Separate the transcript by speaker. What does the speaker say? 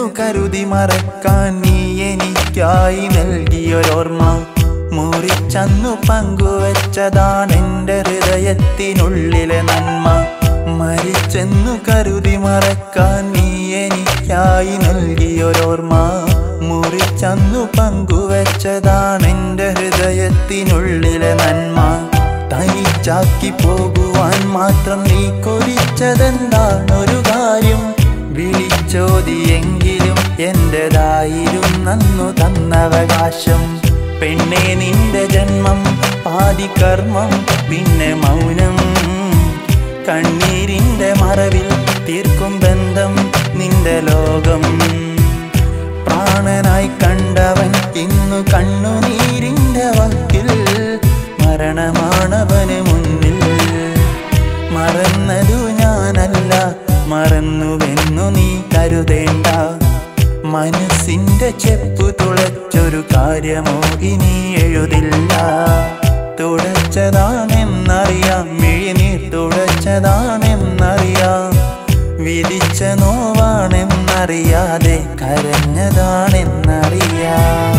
Speaker 1: കരുതി മറക്കാൻ നീ എനിക്കായി നൽകിയൊരോർമ്മ മുറിച്ചന്നു പങ്കുവച്ചതാണെന്റെ ഹൃദയത്തിനുള്ളിലെ നന്മ മരിച്ചെന്നു കരുതി മറക്കാൻ നീ എനിക്കായി നൽകിയൊരോർമ്മ മുറിച്ചന്നു പങ്കുവച്ചതാണെന്റെ ഹൃദയത്തിനുള്ളിലെ നന്മ തനിച്ചാക്കി പോകുവാൻ മാത്രം നീ കൊതിച്ചതെന്താണൊരു കാര്യം വിളിച്ചോതിയെങ്കിലും എന്റേതായിരുന്നന്നു തന്നവകാശം പെണ്ണെ നിന്റെ ജന്മം പാതികർമ്മം പിന്നെ മൗനം കണ്ണീരിന്റെ മറവിൽ തീർക്കും ബന്ധം നിന്റെ ലോകം പ്രാണനായി കണ്ടവൻ ഇന്നു കണ്ണുനീരിന്റെ വക്കിൽ മരണമാണവന് മുന്നിൽ മറന്നതു ഞാനല്ല മറന്നുവെന്നു നീ കരുതേണ്ട മനസ്സിന്റെ ചെപ്പു തുളച്ചൊരു കാര്യമോ ഇനി എഴുതില്ല തുടച്ചതാണെന്നറിയാം മിഴിനീർ തുടച്ചതാണെന്നറിയാം വിധിച്ച നോവാണെന്നറിയാതെ കരഞ്ഞതാണെന്നറിയാം